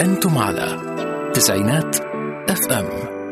أنتم على تسعينات اف ام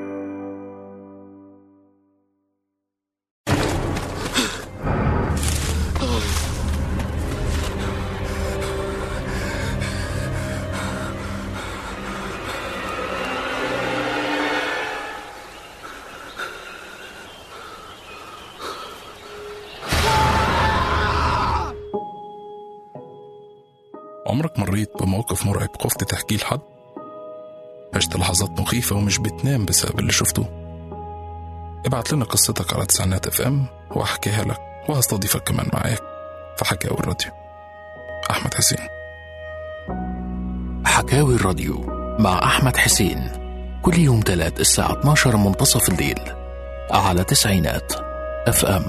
عمرك مريت بموقف مرعب خفت تحكيه لحد؟ عشت لحظات مخيفة ومش بتنام بسبب اللي شفته؟ ابعت لنا قصتك على تسعينات اف ام وهحكيها لك وهستضيفك كمان معاك في حكاوي الراديو أحمد حسين حكاوي الراديو مع أحمد حسين كل يوم تلات الساعة 12 منتصف الليل على تسعينات اف ام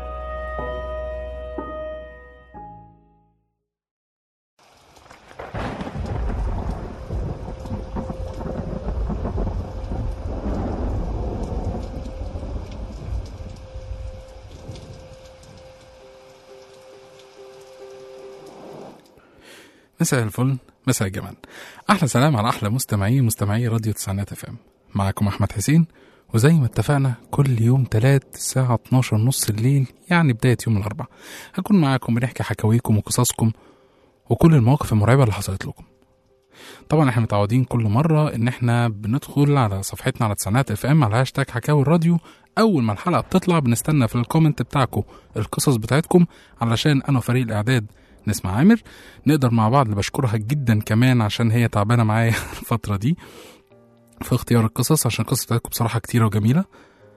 مساء الفل مساء الجمال احلى سلام على احلى مستمعي مستمعي راديو تسعينات اف ام معاكم احمد حسين وزي ما اتفقنا كل يوم تلات الساعة 12 نص الليل يعني بداية يوم الأربعاء هكون معاكم بنحكي حكاويكم وقصصكم وكل المواقف المرعبة اللي حصلت لكم طبعا احنا متعودين كل مرة ان احنا بندخل على صفحتنا على تسعينات اف ام على هاشتاج حكاوي الراديو اول ما الحلقة بتطلع بنستنى في الكومنت بتاعكم القصص بتاعتكم علشان انا وفريق الاعداد نسمع عامر نقدر مع بعض اللي بشكرها جدا كمان عشان هي تعبانه معايا الفتره دي في اختيار القصص عشان القصص بتاعتكم بصراحه كتيره وجميله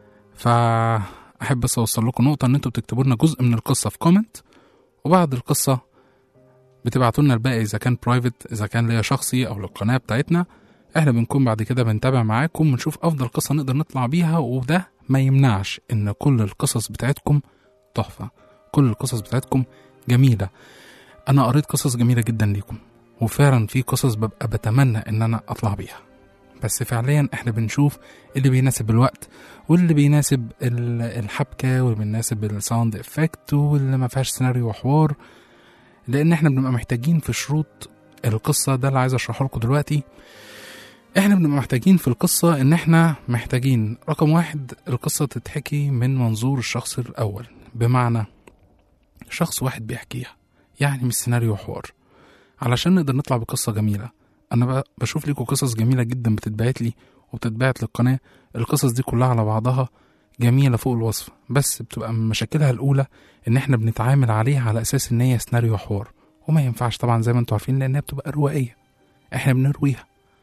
فاحب بس اوصل لكم نقطه ان انتوا بتكتبوا لنا جزء من القصه في كومنت وبعد القصه بتبعتوا لنا الباقي اذا كان برايفت اذا كان ليا شخصي او للقناه بتاعتنا احنا بنكون بعد كده بنتابع معاكم ونشوف افضل قصه نقدر نطلع بيها وده ما يمنعش ان كل القصص بتاعتكم تحفه كل القصص بتاعتكم جميله انا قريت قصص جميله جدا ليكم وفعلا في قصص ببقى بتمنى ان انا اطلع بيها بس فعليا احنا بنشوف اللي بيناسب الوقت واللي بيناسب ال- الحبكه واللي بيناسب الساوند افكت واللي ما فيهاش سيناريو وحوار لان احنا بنبقى محتاجين في شروط القصه ده اللي عايز اشرحه لكم دلوقتي احنا بنبقى محتاجين في القصه ان احنا محتاجين رقم واحد القصه تتحكي من منظور الشخص الاول بمعنى شخص واحد بيحكيها يعني مش سيناريو وحوار علشان نقدر نطلع بقصة جميلة أنا ب- بشوف لكم قصص جميلة جدا بتتبعت لي وبتتبعت للقناة القصص دي كلها على بعضها جميلة فوق الوصف بس بتبقى من مشاكلها الأولى إن إحنا بنتعامل عليها على أساس إن هي سيناريو وحوار وما ينفعش طبعا زي ما انتوا عارفين لأنها بتبقى روائية إحنا بنرويها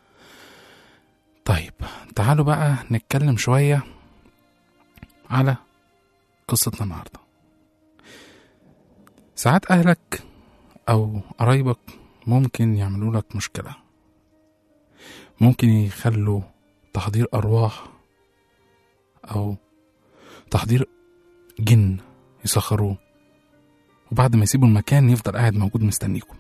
طيب تعالوا بقى نتكلم شوية على قصتنا النهارده ساعات أهلك أو قرايبك ممكن يعملوا لك مشكلة ممكن يخلوا تحضير أرواح أو تحضير جن يسخروه وبعد ما يسيبوا المكان يفضل قاعد موجود مستنيكم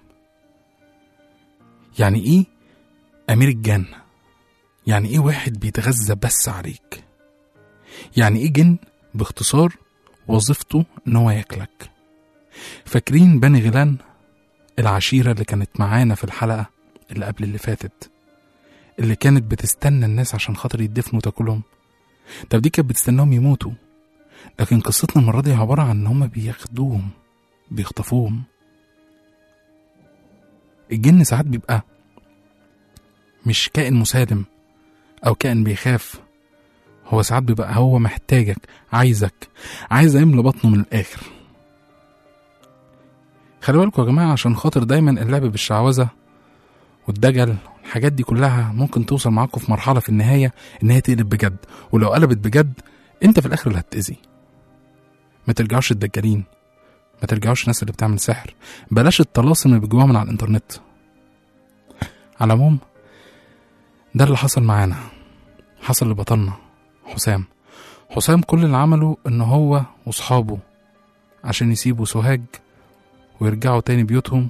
يعني إيه أمير الجنة يعني إيه واحد بيتغذى بس عليك يعني إيه جن باختصار وظيفته إن هو ياكلك فاكرين بني غيلان العشيرة اللي كانت معانا في الحلقة اللي قبل اللي فاتت اللي كانت بتستنى الناس عشان خاطر يدفنوا وتاكلهم طب دي كانت بتستناهم يموتوا لكن قصتنا المرة دي عبارة عن إن هما بياخدوهم بيخطفوهم الجن ساعات بيبقى مش كائن مسالم أو كائن بيخاف هو ساعات بيبقى هو محتاجك عايزك عايز يملى بطنه من الآخر خلي بالكم يا جماعة عشان خاطر دايما اللعب بالشعوذة والدجل الحاجات دي كلها ممكن توصل معاكم في مرحلة في النهاية إن هي تقلب بجد ولو قلبت بجد أنت في الآخر اللي هتأذي ما ترجعوش الدجالين ما ترجعوش الناس اللي بتعمل سحر بلاش الطلاسم اللي بتجيبوها من على الإنترنت على العموم ده اللي حصل معانا حصل لبطلنا حسام حسام كل اللي عمله إن هو وصحابه عشان يسيبوا سوهاج ويرجعوا تاني بيوتهم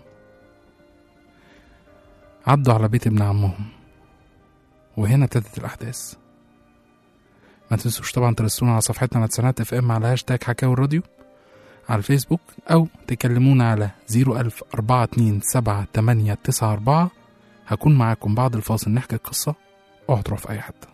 عدوا على بيت ابن عمهم وهنا ابتدت الأحداث ما تنسوش طبعا ترسلونا على صفحتنا على تسعينات اف ام على هاشتاج حكاوي الراديو على الفيسبوك أو تكلمونا على 01000 427 894 هكون معاكم بعد الفاصل نحكي القصة اوعوا تروحوا في أي حتة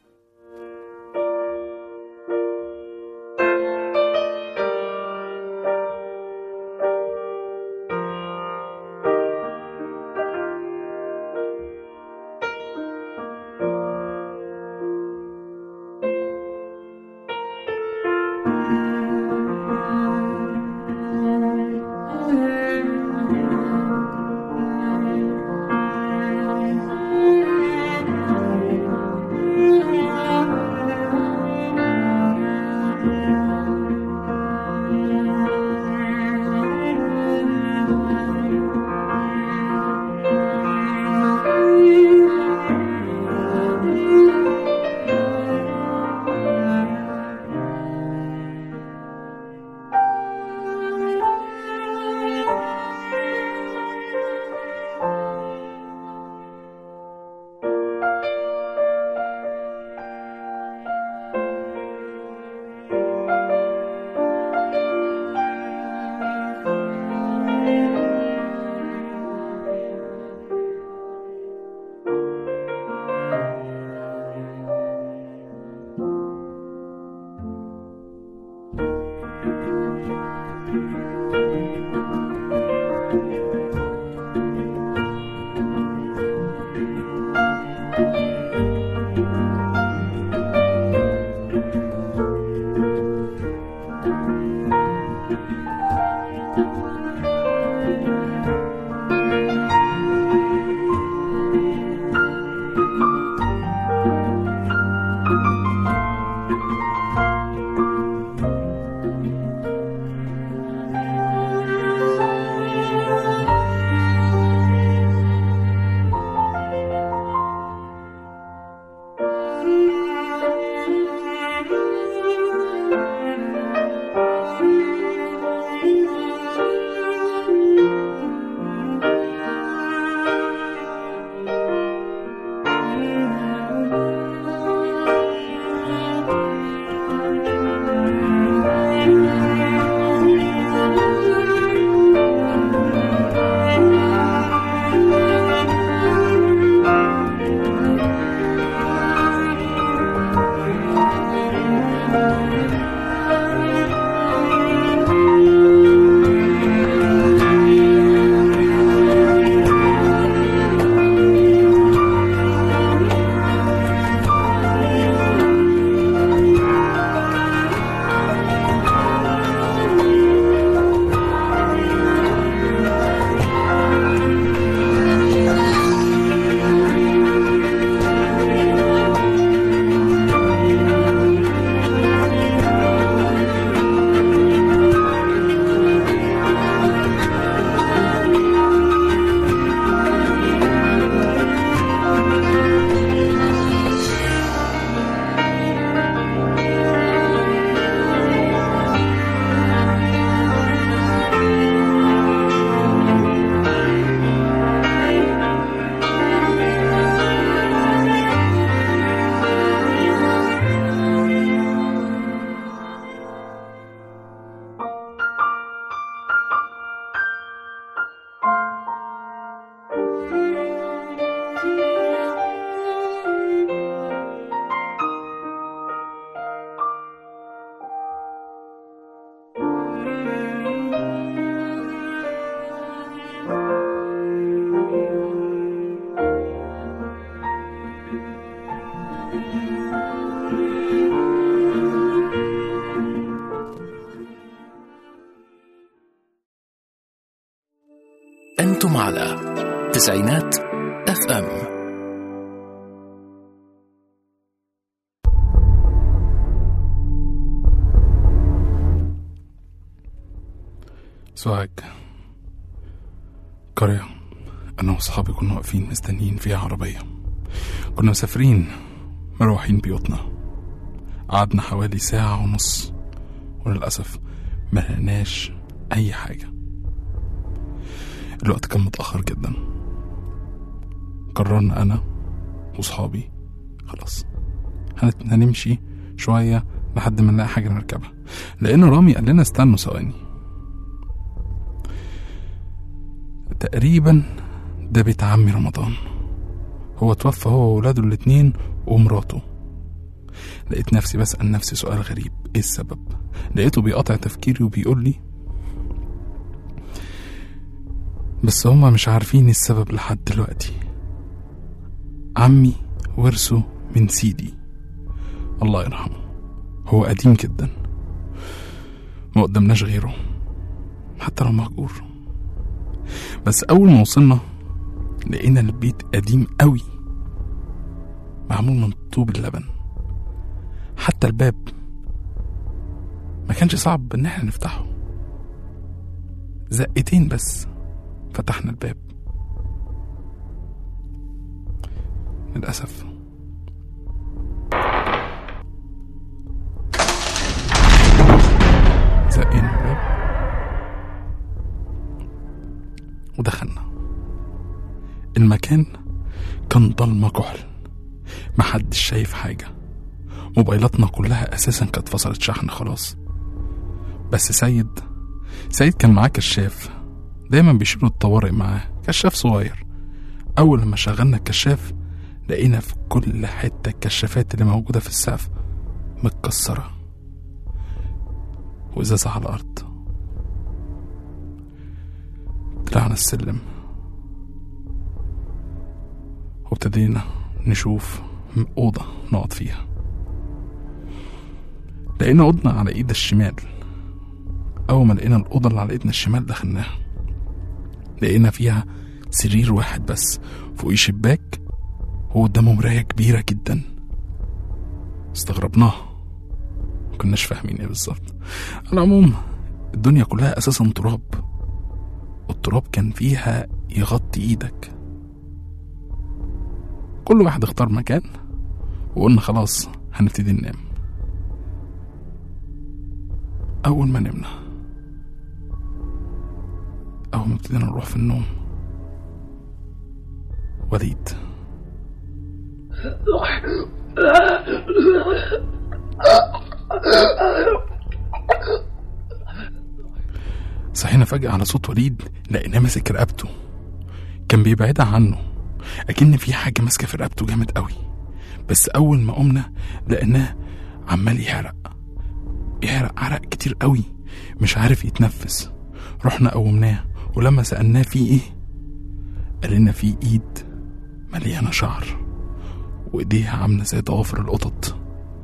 أنتم على تسعينات اف ام سوهاج قرية أنا وأصحابي كنا واقفين مستنيين فيها عربية كنا مسافرين مروحين بيوتنا قعدنا حوالي ساعة ونص وللأسف ما لقيناش أي حاجة الوقت كان متأخر جدا قررنا أنا وصحابي خلاص هنت- هنمشي شوية لحد ما نلاقي حاجة نركبها لأن رامي قال لنا استنوا ثواني تقريبا ده بيت عمي رمضان هو توفى هو وولاده الاتنين ومراته لقيت نفسي بسأل نفسي سؤال غريب ايه السبب لقيته بيقطع تفكيري وبيقول لي بس هما مش عارفين السبب لحد دلوقتي عمي ورثه من سيدي الله يرحمه هو قديم جدا ما قدمناش غيره حتى لو مهجور بس أول ما وصلنا لقينا البيت قديم قوي معمول من طوب اللبن حتى الباب ما كانش صعب ان احنا نفتحه زقتين بس فتحنا الباب للأسف زقينا الباب ودخلنا المكان كان ضلمة كحل محدش شايف حاجة موبايلاتنا كلها أساسا كانت فصلت شحن خلاص بس سيد سيد كان معاه كشاف دايما بيشيلوا الطوارئ معاه كشاف صغير أول لما شغلنا الكشاف لقينا في كل حتة الكشافات اللي موجودة في السقف متكسرة وإزازة على الأرض طلعنا السلم وابتدينا نشوف أوضة نقعد فيها لقينا أوضنا على إيد الشمال أول ما لقينا الأوضة اللي على إيدنا الشمال دخلناها لقينا فيها سرير واحد بس فوقيه شباك وقدامه مراية كبيرة جدا استغربناها مكناش فاهمين ايه بالظبط على العموم الدنيا كلها أساسا تراب والتراب كان فيها يغطي ايدك كل واحد اختار مكان وقلنا خلاص هنبتدي ننام أول ما نمنا أول ما ابتدينا نروح في النوم وليد صحينا فجأة على صوت وليد لقيناه ماسك رقبته كان بيبعدها عنه أكن في حاجة ماسكة في رقبته جامد قوي بس أول ما قمنا لقيناه عمال يحرق يحرق عرق كتير قوي مش عارف يتنفس رحنا قومناه ولما سألناه في ايه قال لنا في ايد مليانة شعر وايديها عاملة زي ضوافر القطط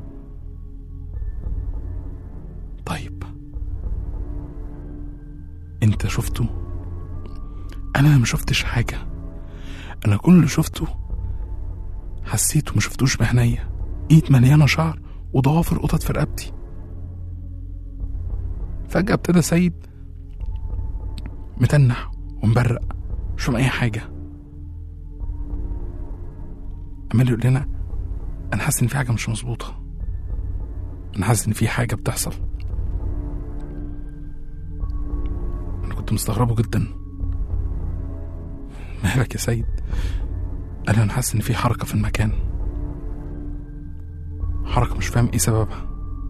طيب انت شفته انا ما شفتش حاجة انا كل اللي شفته حسيته ما شفتوش بعينيا ايد مليانة شعر وضوافر قطط في رقبتي فجأة ابتدى سيد متنح ومبرق مش فاهم أي حاجة عمال يقول لنا أنا حاسس إن في حاجة مش مظبوطة أنا حاسس إن في حاجة بتحصل أنا كنت مستغربه جدا مالك يا سيد قال لي أنا حاسس إن في حركة في المكان حركة مش فاهم إيه سببها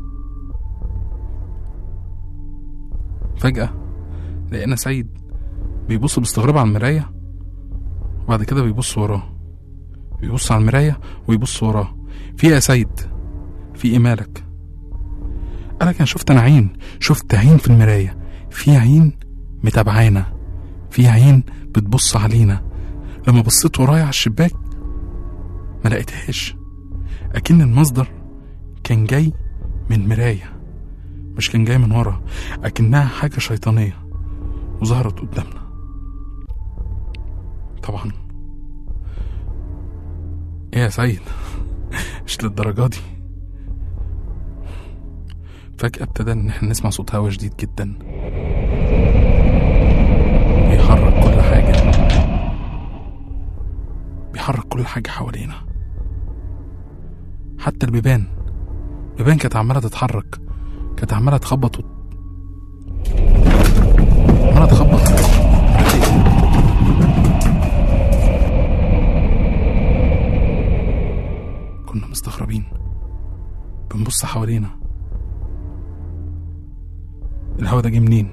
فجأة لقينا سيد بيبص باستغراب على المراية وبعد كده بيبص وراه بيبص على المراية ويبص وراه في إيه يا سيد في ايه مالك انا كان شفت انا عين شفت عين في المراية في عين متابعانا في عين بتبص علينا لما بصيت ورايا على الشباك ما لقيتهاش اكن المصدر كان جاي من مرايه مش كان جاي من ورا أكنها حاجة شيطانية وظهرت قدامنا طبعا ايه يا سيد مش للدرجة دي فجأة ابتدى ان احنا نسمع صوت هوا شديد جدا بيحرك كل حاجة بيحرك كل حاجة حوالينا حتى البيبان البيبان كانت عمالة تتحرك كانت عمالة تخبط وت- عمالة تخبط كنا مستغربين بنبص حوالينا الهوا ده جه منين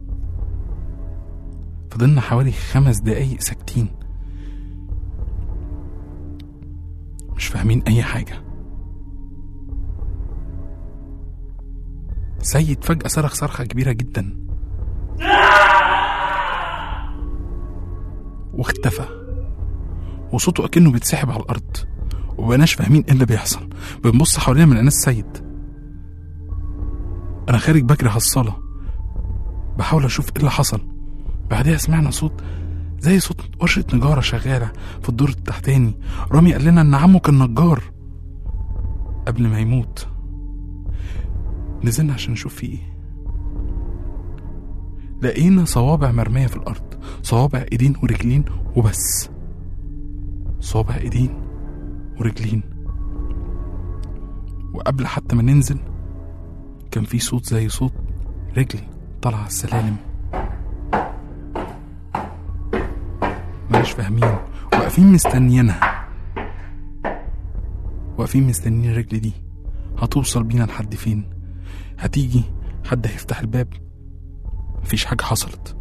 فضلنا حوالي خمس دقايق ساكتين فاهمين أي حاجة سيد فجأة صرخ صرخة كبيرة جدا واختفى وصوته أكنه بيتسحب على الأرض ومبقناش فاهمين ايه اللي بيحصل بنبص حوالينا من اناس سيد انا خارج بجري على الصاله بحاول اشوف ايه اللي حصل بعدها سمعنا صوت زي صوت ورشة نجارة شغالة في الدور التحتاني رامي قال لنا إن عمه كان نجار قبل ما يموت نزلنا عشان نشوف فيه ايه لقينا صوابع مرمية في الأرض صوابع إيدين ورجلين وبس صوابع إيدين ورجلين وقبل حتى ما ننزل كان في صوت زي صوت رجل طالعة على السلالم مش فاهمين واقفين مستنيينها واقفين مستنيين الرجل دي هتوصل بينا لحد فين هتيجي حد هيفتح الباب مفيش حاجة حصلت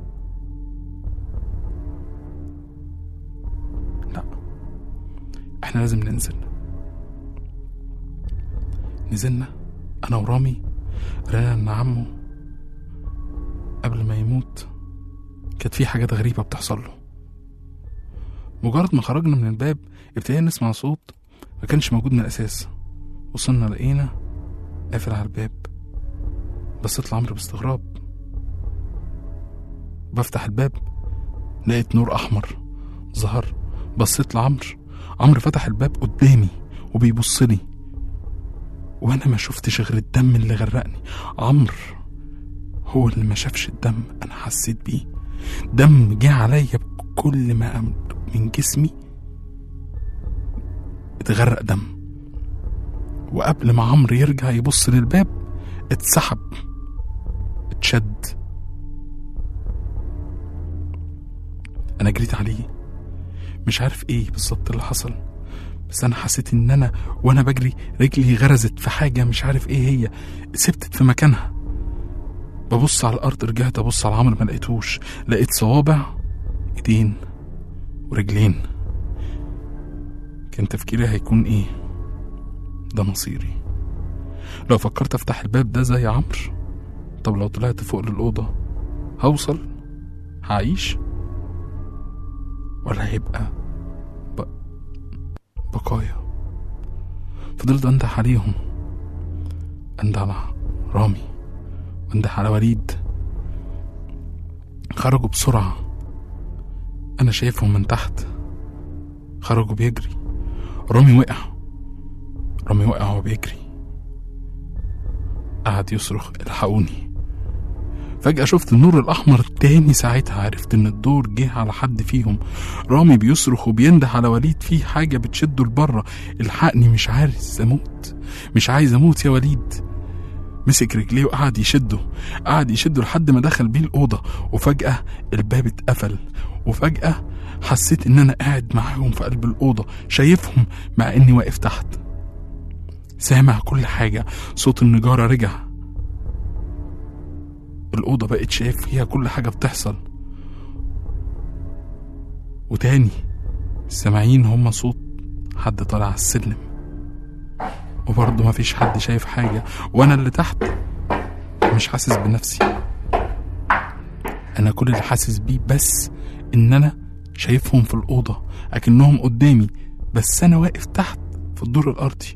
لا احنا لازم ننزل نزلنا انا ورامي رنا ان عمه قبل ما يموت كانت في حاجات غريبة بتحصل له مجرد ما خرجنا من الباب ابتدينا نسمع صوت ما كانش موجود من الأساس وصلنا لقينا قافل على الباب بصيت لعمرو باستغراب بفتح الباب لقيت نور أحمر ظهر بصيت لعمرو عمرو فتح الباب قدامي وبيبص لي وانا ما شفتش غير الدم اللي غرقني عمرو هو اللي ما شافش الدم انا حسيت بيه دم جه عليا بكل ما أم- من جسمي اتغرق دم وقبل ما عمرو يرجع يبص للباب اتسحب اتشد انا جريت عليه مش عارف ايه بالظبط اللي حصل بس انا حسيت ان انا وانا بجري رجلي غرزت في حاجه مش عارف ايه هي سبتت في مكانها ببص على الارض رجعت ابص على عمرو ما لقيتوش لقيت صوابع ايدين ورجلين كان تفكيري هيكون ايه ده مصيري لو فكرت افتح الباب ده زي عمرو طب لو طلعت فوق للأوضة هوصل هعيش ولا هيبقى ب... بقايا فضلت انده عليهم انده على رامي وانده على وليد خرجوا بسرعة أنا شايفهم من تحت خرجوا بيجري رامي وقع رامي وقع وهو بيجري قعد يصرخ الحقوني فجأة شفت النور الأحمر تاني ساعتها عرفت إن الدور جه على حد فيهم رامي بيصرخ وبينده على وليد في حاجة بتشده لبره الحقني مش عايز أموت مش عايز أموت يا وليد مسك رجليه وقعد يشده قعد يشده لحد ما دخل بيه الأوضة وفجأة الباب اتقفل وفجأة حسيت إن أنا قاعد معاهم في قلب الأوضة شايفهم مع إني واقف تحت سامع كل حاجة صوت النجارة رجع الأوضة بقت شايف فيها كل حاجة بتحصل وتاني سامعين هما صوت حد طالع على السلم وبرضه مفيش حد شايف حاجة وأنا اللي تحت مش حاسس بنفسي أنا كل اللي حاسس بيه بس إن أنا شايفهم في الأوضة أكنهم قدامي بس أنا واقف تحت في الدور الأرضي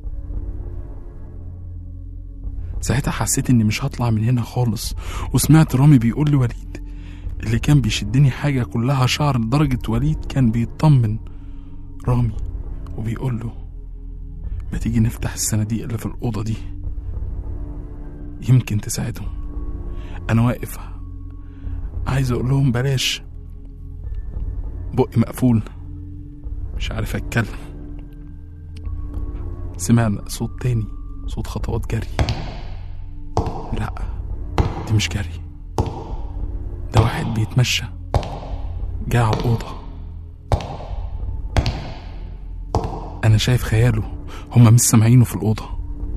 ساعتها حسيت إني مش هطلع من هنا خالص وسمعت رامي بيقول لي وليد اللي كان بيشدني حاجة كلها شعر لدرجة وليد كان بيطمن رامي وبيقول له ما تيجي نفتح الصناديق اللي في الأوضة دي يمكن تساعدهم أنا واقف عايز أقول لهم بلاش بقي مقفول مش عارف أتكلم سمعنا صوت تاني صوت خطوات جري لا دي مش جري ده واحد بيتمشى جه على الأوضة أنا شايف خياله هما مش سامعينه في الأوضة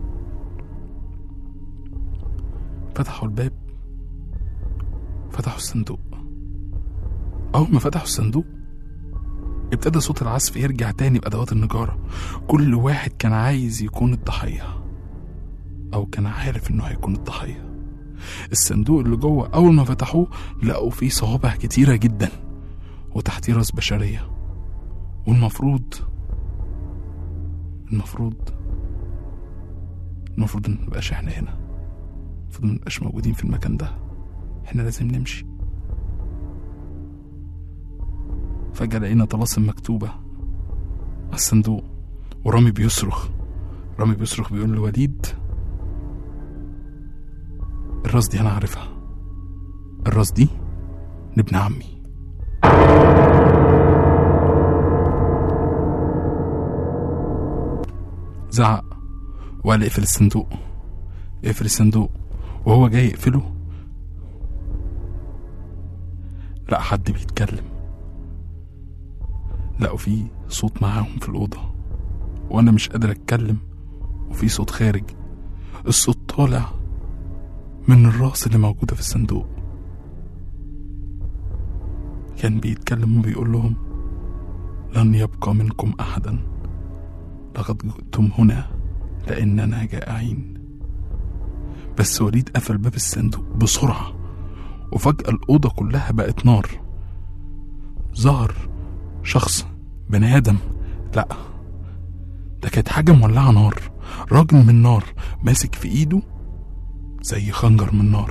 فتحوا الباب فتحوا الصندوق أول ما فتحوا الصندوق ابتدى صوت العزف يرجع تاني بأدوات النجارة كل واحد كان عايز يكون الضحية أو كان عارف إنه هيكون الضحية الصندوق اللي جوه أول ما فتحوه لقوا فيه صوابع كتيرة جدا وتحتيه راس بشرية والمفروض المفروض المفروض إن منبقاش إحنا هنا المفروض منبقاش موجودين في المكان ده إحنا لازم نمشي فجأة لقينا طلاسم مكتوبة على الصندوق ورامي بيصرخ رامي بيصرخ بيقول لوليد الراس دي أنا عارفها الراس دي لابن عمي زعق وقال اقفل الصندوق اقفل الصندوق وهو جاي يقفله لقى حد بيتكلم لقوا في صوت معاهم في الأوضة وأنا مش قادر أتكلم وفي صوت خارج الصوت طالع من الراس اللي موجودة في الصندوق كان بيتكلم وبيقول لهم لن يبقى منكم أحدا لقد جئتم هنا لأننا جائعين بس وليد قفل باب الصندوق بسرعة وفجأة الأوضة كلها بقت نار ظهر شخص بني آدم لأ ده كانت حاجة مولعة نار راجل من نار ماسك في إيده زي خنجر من نار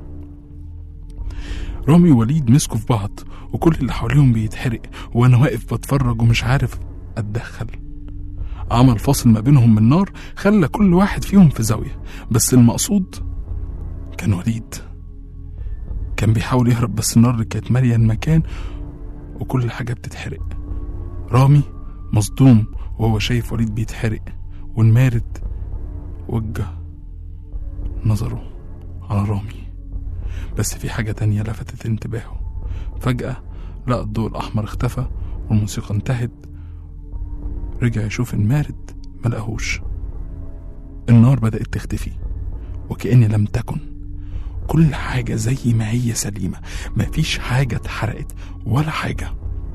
رامي ووليد مسكوا في بعض وكل اللي حواليهم بيتحرق وأنا واقف بتفرج ومش عارف أتدخل عمل فاصل ما بينهم من نار خلى كل واحد فيهم في زاوية بس المقصود كان وليد كان بيحاول يهرب بس النار اللي كانت مالية المكان وكل حاجة بتتحرق رامي مصدوم وهو شايف وليد بيتحرق والمارد وجه نظره على رامي بس في حاجة تانية لفتت انتباهه فجأة لقى الضوء الأحمر اختفى والموسيقى انتهت رجع يشوف المارد ملقاهوش النار بدأت تختفي وكأن لم تكن كل حاجة زي ما هي سليمة مفيش حاجة اتحرقت ولا حاجة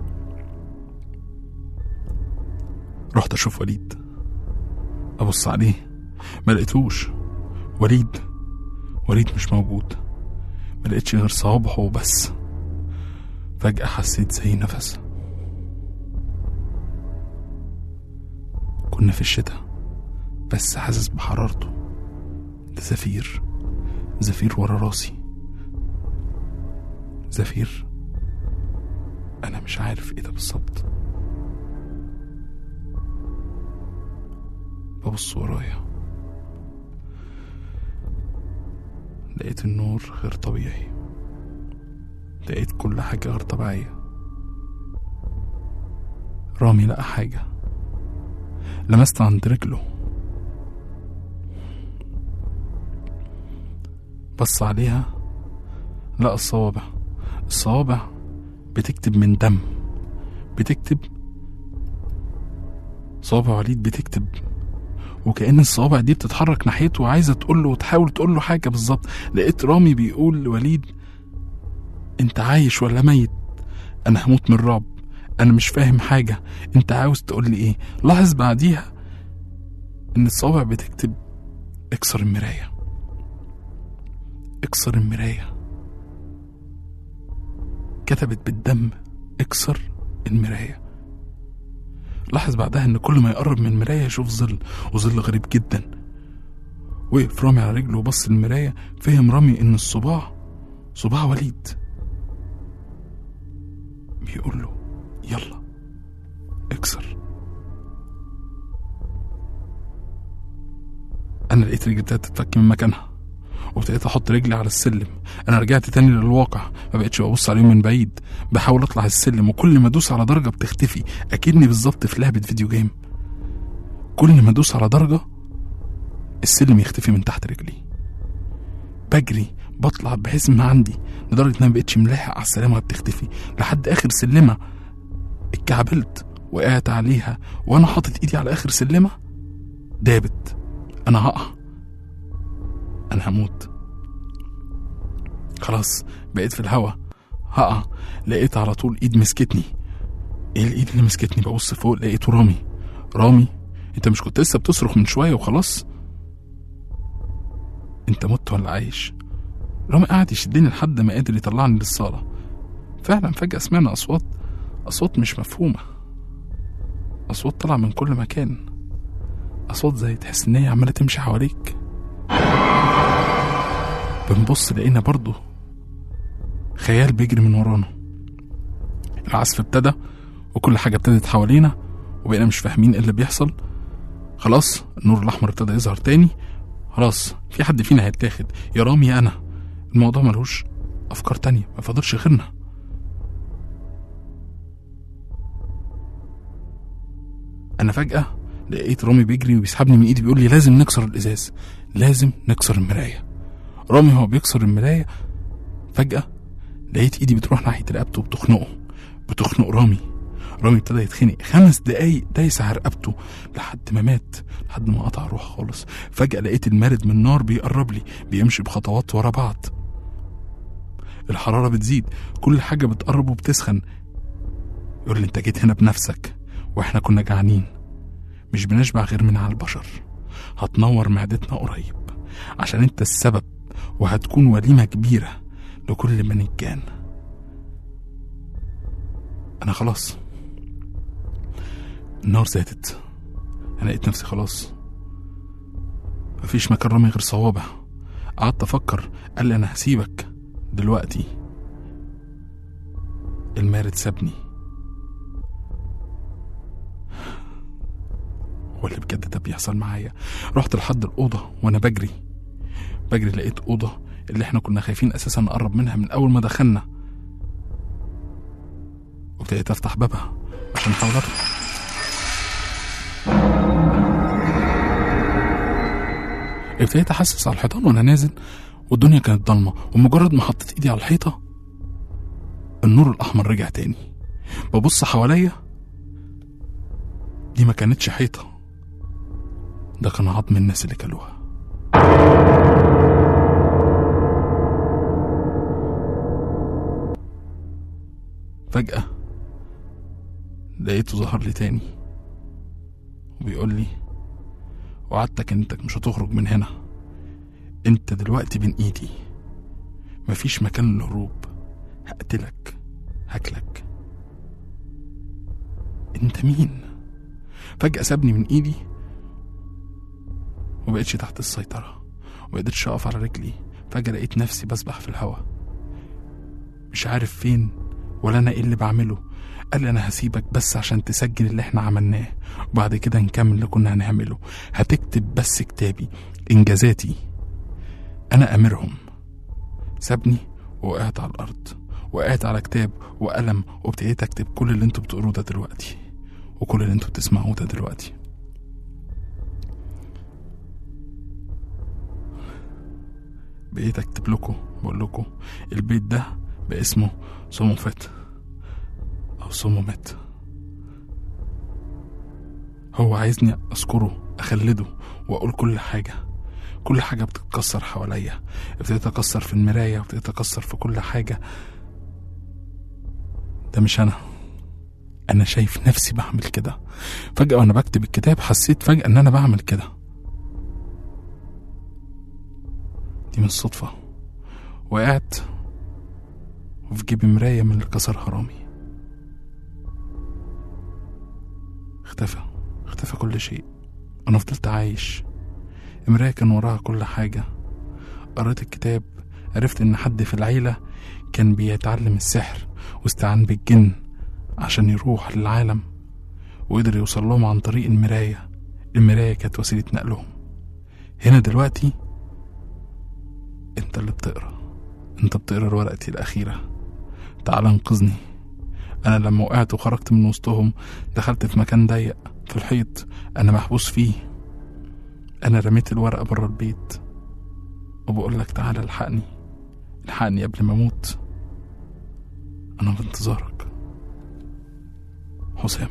رحت أشوف وليد أبص عليه ما لقيتوش وليد وليد مش موجود ما لقيتش غير صوابعه وبس فجأة حسيت زي نفس كنا في الشتاء بس حاسس بحرارته ده زفير زفير ورا راسي زفير انا مش عارف ايه ده بالظبط ببص ورايا لقيت النور غير طبيعي لقيت كل حاجة غير طبيعية رامي لقى حاجة لمست عند رجله بص عليها لقى الصوابع الصوابع بتكتب من دم بتكتب صوابع وليد بتكتب وكأن الصوابع دي بتتحرك ناحيته وعايزة تقول له وتحاول تقول له حاجة بالظبط لقيت رامي بيقول لوليد انت عايش ولا ميت انا هموت من الرعب انا مش فاهم حاجة انت عاوز تقول لي ايه لاحظ بعديها ان الصوابع بتكتب اكسر المراية اكسر المراية كتبت بالدم اكسر المراية لاحظ بعدها ان كل ما يقرب من المراية يشوف ظل وظل غريب جدا وقف رامي على رجله وبص المراية فهم رامي ان الصباع صباع وليد بيقول له يلا اكسر انا لقيت رجلي ابتدت تتفك من مكانها وابتديت احط رجلي على السلم انا رجعت تاني للواقع ما بقتش ببص عليهم من بعيد بحاول اطلع السلم وكل ما ادوس على درجه بتختفي اكني بالظبط في لعبه فيديو جيم كل ما ادوس على درجه السلم يختفي من تحت رجلي بجري بطلع بحيث ما عندي لدرجه ان انا مبقتش ملاحق على السلامه بتختفي لحد اخر سلمه اتكعبلت وقعت عليها وانا حاطط ايدي على اخر سلمه دابت انا هقع انا هموت خلاص بقيت في الهوا هقع لقيت على طول ايد مسكتني ايه الايد اللي مسكتني ببص فوق لقيته رامي رامي انت مش كنت لسه بتصرخ من شويه وخلاص انت مت ولا عايش رامي قعد يشدني لحد ما قدر يطلعني للصاله فعلا فجاه سمعنا اصوات اصوات مش مفهومه اصوات طالعه من كل مكان اصوات زي تحس ان هي عماله تمشي حواليك بنبص لقينا برضه خيال بيجري من ورانا العزف ابتدى وكل حاجة ابتدت حوالينا وبقينا مش فاهمين ايه اللي بيحصل خلاص النور الأحمر ابتدى يظهر تاني خلاص في حد فينا هيتاخد يا رامي يا أنا الموضوع ملهوش أفكار تانية ما فاضلش غيرنا أنا فجأة لقيت رامي بيجري وبيسحبني من إيدي بيقول لي لازم نكسر الإزاز لازم نكسر المراية رامي هو بيكسر المراية فجأة لقيت ايدي بتروح ناحية رقبته وبتخنقه بتخنق رامي رامي ابتدى يتخنق خمس دقايق دايس على رقبته لحد ما مات لحد ما قطع روح خالص فجأة لقيت المارد من نار بيقرب لي بيمشي بخطوات ورا بعض الحرارة بتزيد كل حاجة بتقرب وبتسخن يقول لي انت جيت هنا بنفسك واحنا كنا جعانين مش بنشبع غير من على البشر هتنور معدتنا قريب عشان انت السبب وهتكون وليمة كبيرة لكل من كان أنا خلاص النار زادت أنا لقيت نفسي خلاص مفيش مكان رامي غير صوابع قعدت أفكر قال لي أنا هسيبك دلوقتي المارد سابني هو اللي بجد ده بيحصل معايا رحت لحد الأوضة وأنا بجري بجري لقيت أوضة اللي احنا كنا خايفين أساسا نقرب منها من أول ما دخلنا وابتديت أفتح بابها عشان أحاول أدخل ابتديت أحسس على الحيطان وأنا نازل والدنيا كانت ضلمة ومجرد ما حطيت إيدي على الحيطة النور الأحمر رجع تاني ببص حواليا دي ما كانتش حيطة ده كان عظم الناس اللي كلوها فجأة لقيته ظهر لي تاني وبيقول لي وعدتك انك مش هتخرج من هنا انت دلوقتي بين ايدي مفيش مكان للهروب هقتلك هاكلك انت مين فجأة سابني من ايدي وبقيتش تحت السيطرة ومقدرتش اقف على رجلي فجأة لقيت نفسي بسبح في الهوا مش عارف فين ولا انا ايه اللي بعمله قال لي انا هسيبك بس عشان تسجل اللي احنا عملناه وبعد كده نكمل اللي كنا هنعمله هتكتب بس كتابي انجازاتي انا امرهم سابني ووقعت على الارض وقعت على كتاب وقلم وابتديت اكتب كل اللي انتوا بتقروه ده دلوقتي وكل اللي انتوا بتسمعوه ده دلوقتي بقيت اكتب لكم بقول لكم البيت ده باسمه صموفت او صمومت هو عايزني اذكره اخلده واقول كل حاجه كل حاجه بتتكسر حواليا ابتديت اكسر في المرايه وابتديت اكسر في كل حاجه ده مش انا انا شايف نفسي بعمل كده فجاه وانا بكتب الكتاب حسيت فجاه ان انا بعمل كده دي من الصدفه وقعت وفي جيبي مراية من اللي كسرها رامي اختفى اختفى كل شيء أنا فضلت عايش المراية كان وراها كل حاجة قريت الكتاب عرفت إن حد في العيلة كان بيتعلم السحر واستعان بالجن عشان يروح للعالم وقدر يوصل لهم عن طريق المراية المراية كانت وسيلة نقلهم هنا دلوقتي انت اللي بتقرا انت بتقرا ورقتي الأخيرة تعال انقذني أنا لما وقعت وخرجت من وسطهم دخلت في مكان ضيق في الحيط أنا محبوس فيه أنا رميت الورقة بره البيت وبقول لك تعالى الحقني الحقني قبل ما أموت أنا في انتظارك حسام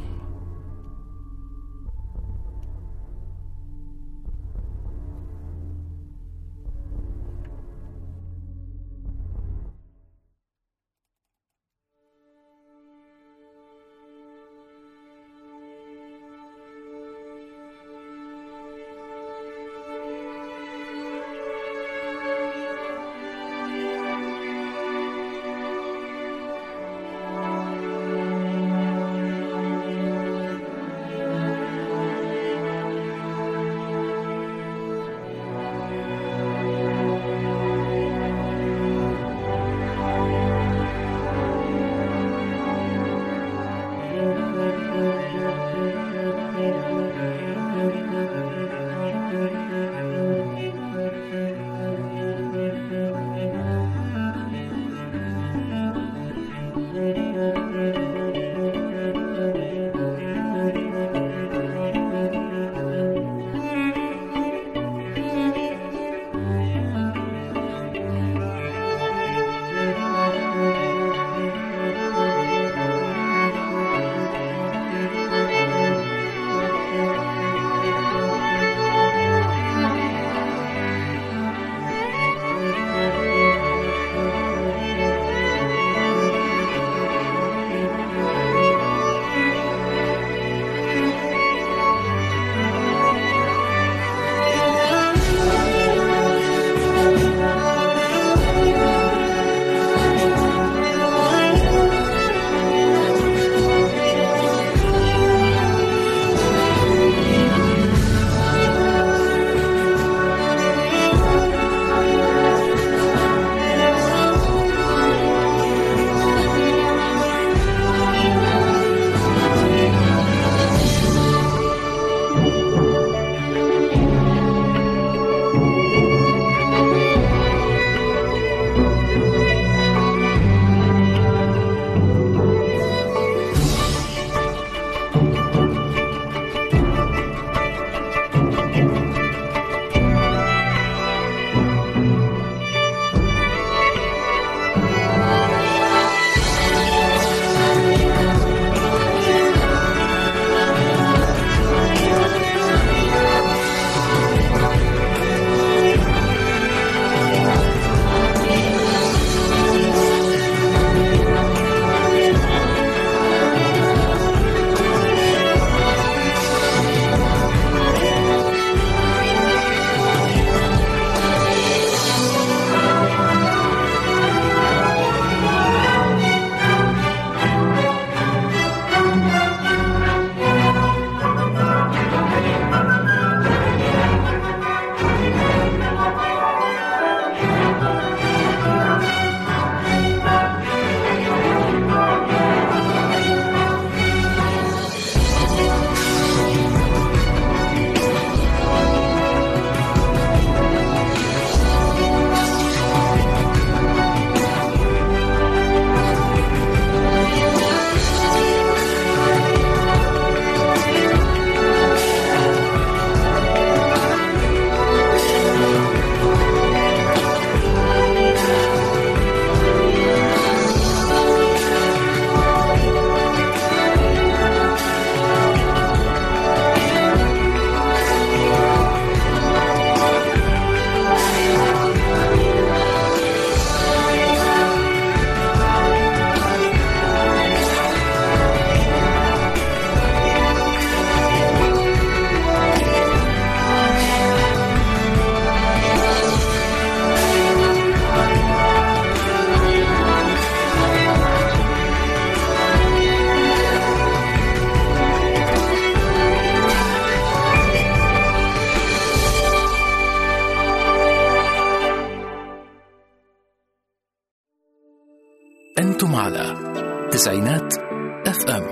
تسعينات اف ام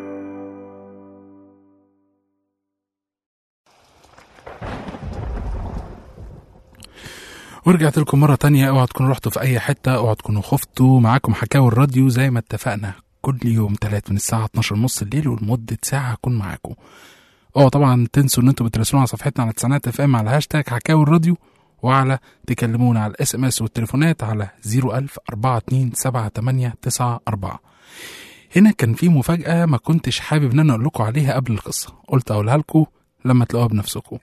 ورجعت لكم مرة تانية اوعى تكونوا رحتوا في أي حتة اوعى تكونوا خفتوا معاكم حكاوي الراديو زي ما اتفقنا كل يوم تلات من الساعة 12 نص الليل ولمدة ساعة هكون معاكم اه طبعا تنسوا ان انتوا بتراسلونا على صفحتنا على تسعينات اف ام على هاشتاج حكاوي الراديو وعلى تكلمونا على الاس ام اس والتليفونات على 01000 427 هنا كان في مفاجأة ما كنتش حابب ان انا اقول لكم عليها قبل القصة قلت اقولها لكم لما تلاقوها بنفسكم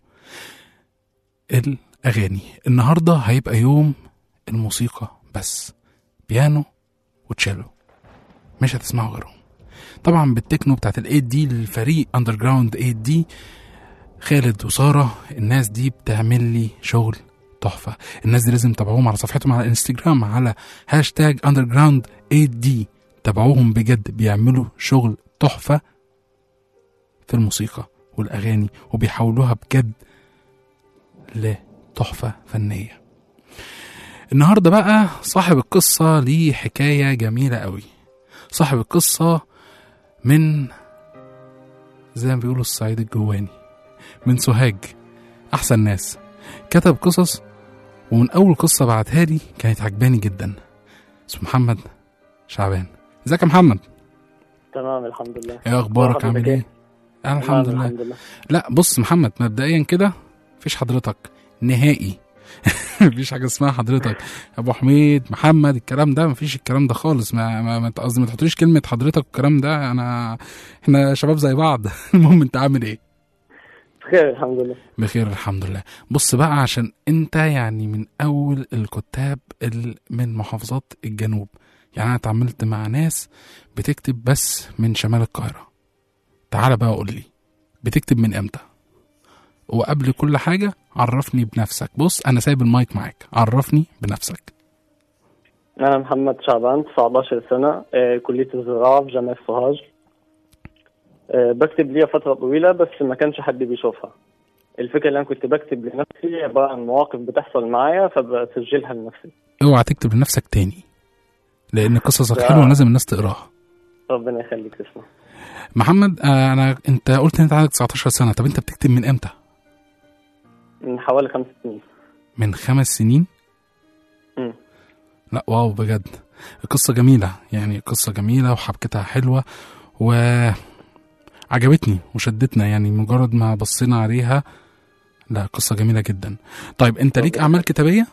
الأغاني النهاردة هيبقى يوم الموسيقى بس بيانو وتشيلو مش هتسمعوا غيرهم طبعا بالتكنو بتاعت الايد دي الفريق اندر جراوند ايد دي خالد وسارة الناس دي بتعمل لي شغل تحفة الناس دي لازم تتابعوهم على صفحتهم على الانستجرام على هاشتاج اندر جراوند ايد دي تابعوهم بجد بيعملوا شغل تحفة في الموسيقى والأغاني وبيحولوها بجد لتحفة فنية النهاردة بقى صاحب القصة ليه حكاية جميلة قوي صاحب القصة من زي ما بيقولوا الصعيد الجواني من سوهاج أحسن ناس كتب قصص ومن أول قصة بعتها لي كانت عجباني جدا اسمه محمد شعبان ازيك يا محمد تمام الحمد لله ايه اخبارك حضرتك عامل إيه؟ ايه أنا الحمد تمام لله الحمد لله لا بص محمد مبدئيا كده مفيش حضرتك نهائي مفيش حاجه اسمها حضرتك ابو حميد محمد الكلام ده مفيش الكلام ده خالص ما ما ما- قصدي ما تحطليش كلمه حضرتك والكلام ده انا احنا شباب زي بعض المهم انت عامل ايه بخير الحمد لله بخير الحمد لله بص بقى عشان انت يعني من اول الكتاب ال- من محافظات الجنوب يعني انا اتعاملت مع ناس بتكتب بس من شمال القاهره تعال بقى قول لي بتكتب من امتى وقبل كل حاجه عرفني بنفسك بص انا سايب المايك معاك عرفني بنفسك أنا محمد شعبان 19 سنة آه، كلية الزراعة في جامعة سوهاج آه، بكتب لي فترة طويلة بس ما كانش حد بيشوفها الفكرة اللي أنا كنت بكتب لنفسي عبارة عن مواقف بتحصل معايا فبسجلها لنفسي اوعى تكتب لنفسك تاني لان قصصك لا. حلوه لازم الناس تقراها ربنا يخليك تسمع محمد آه، انا انت قلت ان انت عندك 19 سنه طب انت بتكتب من امتى من حوالي خمس سنين من خمس سنين مم. لا واو بجد قصة جميلة يعني قصة جميلة وحبكتها حلوة وعجبتني وشدتنا يعني مجرد ما بصينا عليها لا قصة جميلة جدا طيب انت ليك اعمال كتابية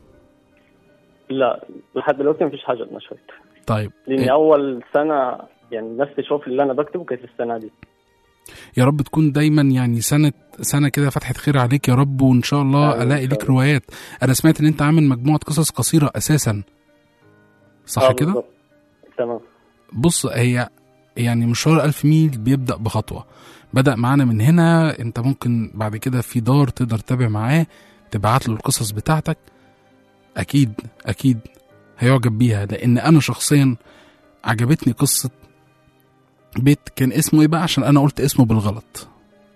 لا لحد دلوقتي مفيش حاجة اتنشرت طيب لأني إيه؟ أول سنة يعني الناس تشوف اللي أنا بكتبه كانت السنة دي يا رب تكون دايما يعني سنة سنة كده فتحة خير عليك يا رب وان شاء الله آمين إن الاقي شاء ليك الله. روايات انا سمعت ان انت عامل مجموعة قصص قصيرة اساسا صح آه، كده؟ بالظبط. تمام بص هي يعني مشوار ألف ميل بيبدأ بخطوة بدأ معانا من هنا انت ممكن بعد كده في دار تقدر تتابع معاه تبعت له القصص بتاعتك أكيد أكيد هيعجب بيها لأن أنا شخصيا عجبتني قصة بيت كان اسمه ايه بقى عشان أنا قلت اسمه بالغلط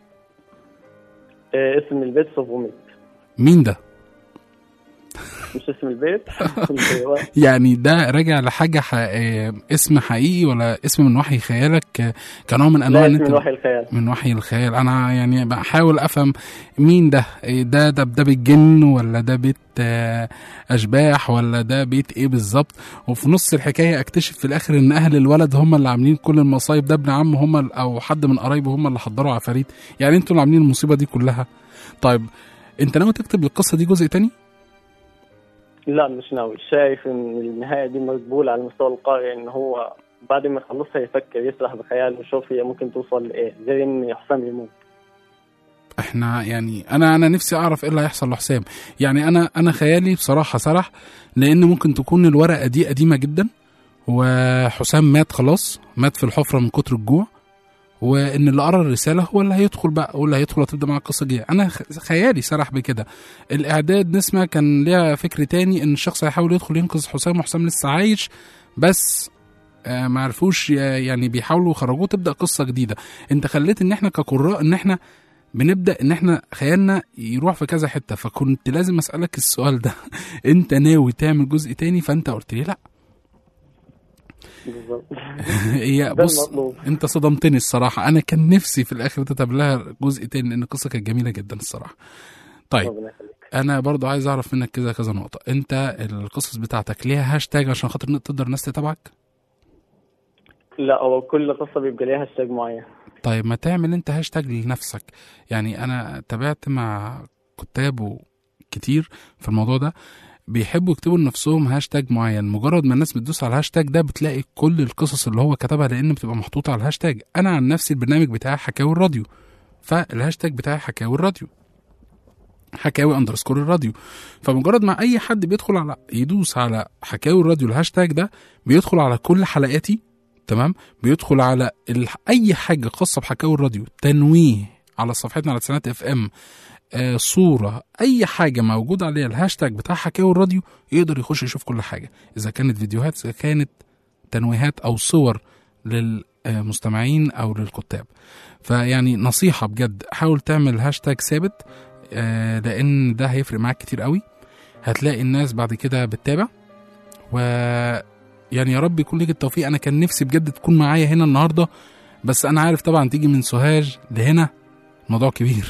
آه، اسم البيت صفوميت مين ده؟ مش اسم البيت اللي هو يعني ده راجع لحاجة ح... آه، اسم حقيقي ولا اسم من وحي خيالك آه، كنوع من أنواع لا إن اسم أنت من وحي الخيال من وحي الخيال انا يعني بحاول افهم مين ده إيه ده ده ده بيت جن ولا ده بيت آه، اشباح ولا ده بيت ايه بالظبط وفي نص الحكايه اكتشف في الاخر ان اهل الولد هم اللي عاملين كل المصايب ده ابن عمه هم ال- او حد من قرايبه هم اللي حضروا عفاريت يعني انتوا اللي عاملين المصيبه دي كلها طيب انت ناوي تكتب القصه دي جزء تاني لا مش ناوي شايف ان النهايه دي مقبوله على مستوى القارئ ان هو بعد ما يخلصها يفكر يسرح بخياله ويشوف هي ممكن توصل لايه زي ان حسام يموت احنا يعني انا انا نفسي اعرف ايه اللي هيحصل لحسام يعني انا انا خيالي بصراحه سرح لان ممكن تكون الورقه دي قديمه جدا وحسام مات خلاص مات في الحفره من كتر الجوع وان اللي قرا الرساله هو اللي هيدخل بقى هو اللي هيدخل وتبدا معاه القصه الجايه انا خ- خيالي سرح بكده الاعداد نسمه كان ليها فكر تاني ان الشخص هيحاول يدخل ينقذ حسام وحسام لسه عايش بس آه، ما عرفوش ي- يعني بيحاولوا يخرجوه تبدا قصه جديده انت خليت ان احنا كقراء ان احنا بنبدا ان احنا خيالنا يروح في كذا حته فكنت لازم اسالك السؤال ده انت ناوي تعمل جزء تاني فانت قلت لي لا بالظبط هي ده بص المطلوب انت صدمتني الصراحه انا كان نفسي في الاخر تتعب لها جزء تاني لان القصه كانت جميله جدا الصراحه طيب ربنا يخليك انا برضو عايز اعرف منك كذا كذا نقطه انت القصص بتاعتك ليها هاشتاج عشان خاطر تقدر الناس تتابعك لا هو كل قصة بيبقى ليها هاشتاج معين طيب ما تعمل انت هاشتاج لنفسك يعني انا تابعت مع كتاب كتير في الموضوع ده بيحبوا يكتبوا لنفسهم هاشتاج معين مجرد ما الناس بتدوس على الهاشتاج ده بتلاقي كل القصص اللي هو كتبها لان بتبقى محطوطه على الهاشتاج انا عن نفسي البرنامج بتاعي حكاوي الراديو فالهاشتاج بتاعي حكاوي الراديو حكاوي اندرسكور الراديو فمجرد ما اي حد بيدخل على يدوس على حكاوي الراديو الهاشتاج ده بيدخل على كل حلقاتي تمام بيدخل على ال... اي حاجه خاصه بحكاوي الراديو تنويه على صفحتنا على تسعينات اف ام آه صوره اي حاجه موجود عليها الهاشتاج بتاع حكاوي الراديو يقدر يخش يشوف كل حاجه اذا كانت فيديوهات اذا كانت تنويهات او صور للمستمعين او للكتاب فيعني نصيحه بجد حاول تعمل هاشتاج ثابت آه لان ده هيفرق معاك كتير قوي هتلاقي الناس بعد كده بتتابع و يعني يا رب يكون ليك التوفيق انا كان نفسي بجد تكون معايا هنا النهارده بس انا عارف طبعا تيجي من سوهاج لهنا موضوع كبير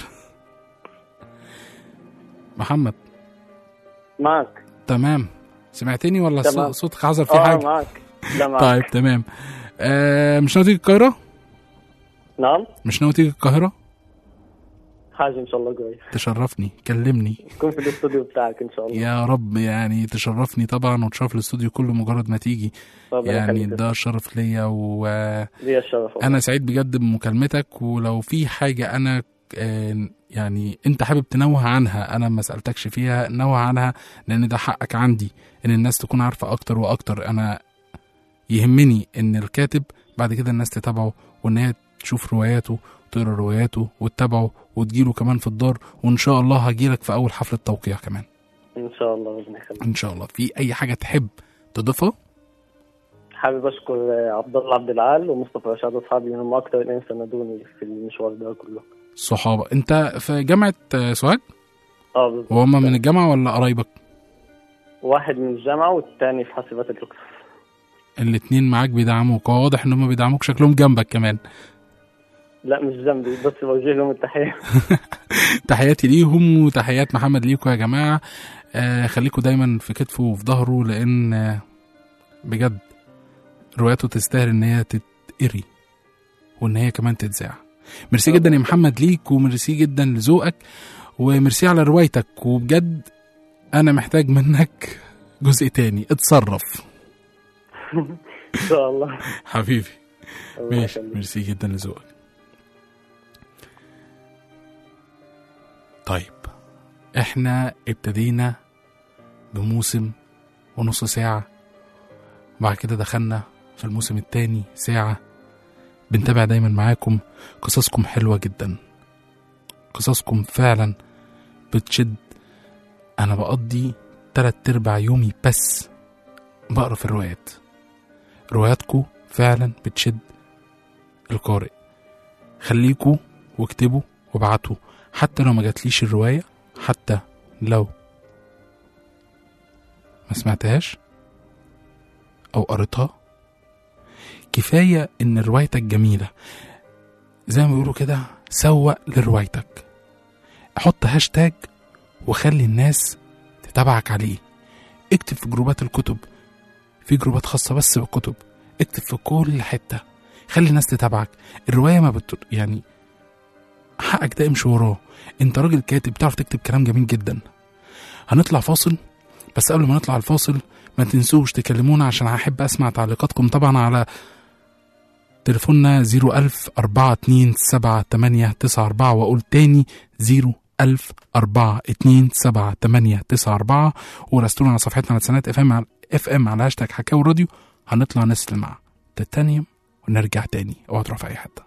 محمد معك تمام سمعتني ولا تمام. صو- صوتك حصل فيه اه حاجه معك لا معك طيب تمام آه مش ناوي تيجي القاهره نعم مش ناوي تيجي القاهره حاجة ان شاء الله قريب تشرفني كلمني تكون في الاستوديو بتاعك ان شاء الله يا رب يعني تشرفني طبعا وتشرف الاستوديو كله مجرد ما تيجي ربنا يعني يخليك. ده شرف ليا و ليا الشرف والله. انا سعيد بجد بمكالمتك ولو في حاجه انا آه، يعني انت حابب تنوه عنها انا ما سالتكش فيها نوه عنها لان ده حقك عندي ان الناس تكون عارفه اكتر واكتر انا يهمني ان الكاتب بعد كده الناس تتابعه وان هي تشوف رواياته تقرا رواياته وتتابعه وتجيله كمان في الدار وان شاء الله هجيلك في اول حفله توقيع كمان ان شاء الله ربنا يخليك ان شاء الله في اي حاجه تحب تضيفها حابب اشكر آه، عبد الله عبد العال ومصطفى رشاد اصحابي هم اكتر اثنين ساندوني في المشوار ده كله صحابه انت في جامعه آه، سوهاج اه بالظبط وهم من الجامعه ولا قرايبك واحد من الجامعة والتاني في حاسبات الاقتصاد الاتنين معاك بيدعموك هو واضح ان هم بيدعموك شكلهم جنبك كمان لا مش جنبي بس بوجه لهم التحية تحياتي ليهم وتحيات محمد ليكم يا جماعه آه خليكم دايما في كتفه وفي ظهره لان آه بجد رواياته تستاهل ان هي تتقري وان هي كمان تتذاع ميرسي جدا يا محمد ليك وميرسي جدا لذوقك وميرسي على روايتك وبجد انا محتاج منك جزء تاني اتصرف ان شاء الله حبيبي ربنا ماشي يخليك. ميرسي جدا لذوقك طيب احنا ابتدينا بموسم ونص ساعة وبعد كده دخلنا في الموسم التاني ساعة بنتابع دايما معاكم قصصكم حلوة جدا قصصكم فعلا بتشد انا بقضي تلات ارباع يومي بس بقرا في الروايات رواياتكم فعلا بتشد القارئ خليكوا واكتبوا وابعتوا حتى لو ما جاتليش الرواية حتى لو ما سمعتهاش أو قريتها كفاية إن روايتك جميلة زي ما بيقولوا كده سوق لروايتك حط هاشتاج وخلي الناس تتابعك عليه اكتب في جروبات الكتب في جروبات خاصة بس بالكتب اكتب في كل حتة خلي الناس تتابعك الرواية ما بت يعني حقك ده امشي وراه انت راجل كاتب بتعرف تكتب كلام جميل جدا هنطلع فاصل بس قبل ما نطلع الفاصل ما تنسوش تكلمونا عشان هحب اسمع تعليقاتكم طبعا على تليفوننا 01000 427 واقول تاني 01000 427 وراسلونا على صفحتنا على سنات اف ام على اف ام على هاشتاج حكاوي راديو هنطلع نسمع تيتانيوم ونرجع تاني اوعى تروح في اي حته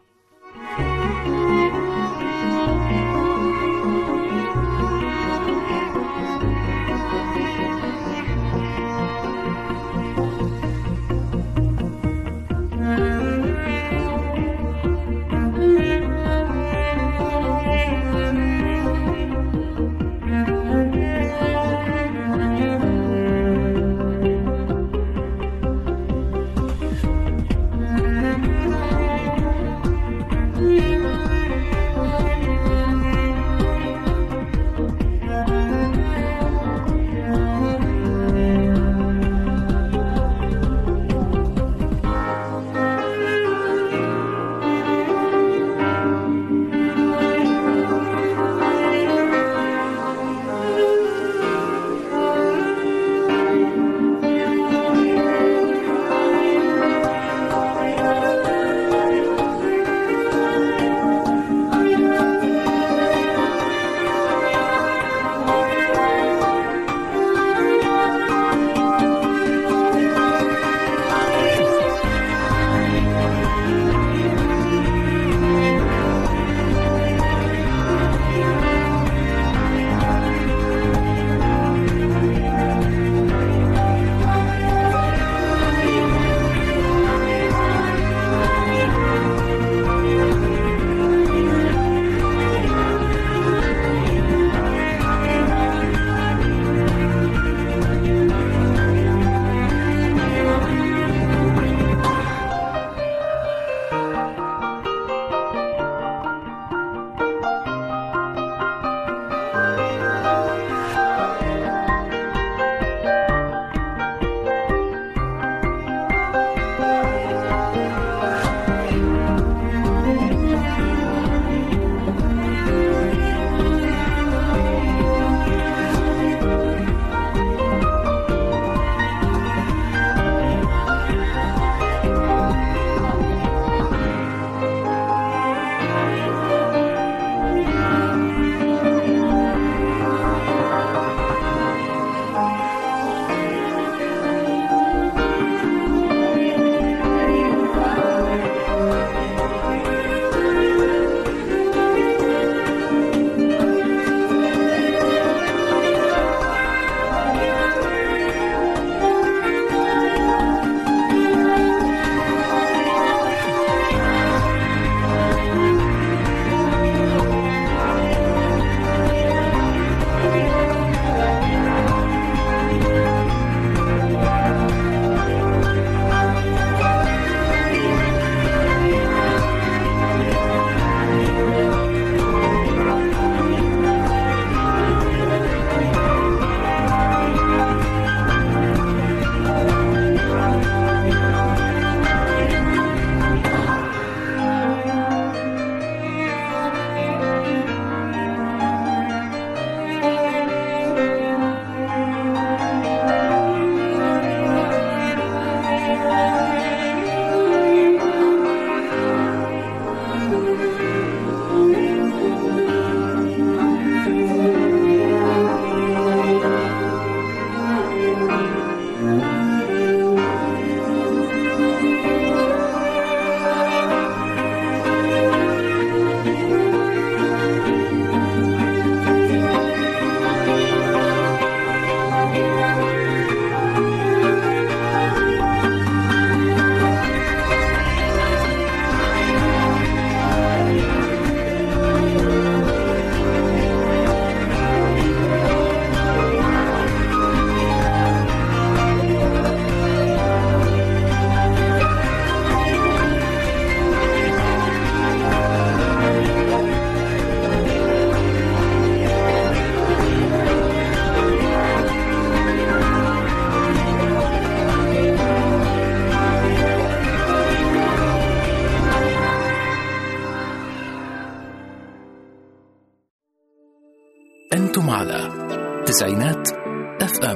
أنتم على تسعينات اف ام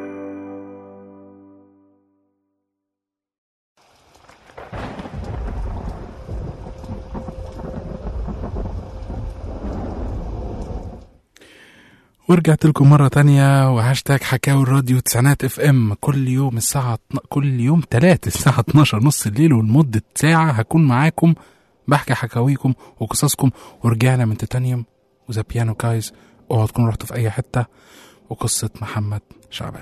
ورجعت لكم مرة تانية وهاشتاج حكاوي الراديو تسعينات اف ام كل يوم الساعة اتنا- كل يوم تلات الساعة 12 نص الليل ولمدة ساعة هكون معاكم بحكي حكاويكم وقصصكم ورجعنا من تيتانيوم وذا بيانو كايز اوعوا تكونوا رحتوا في أي حتة وقصة محمد شعبان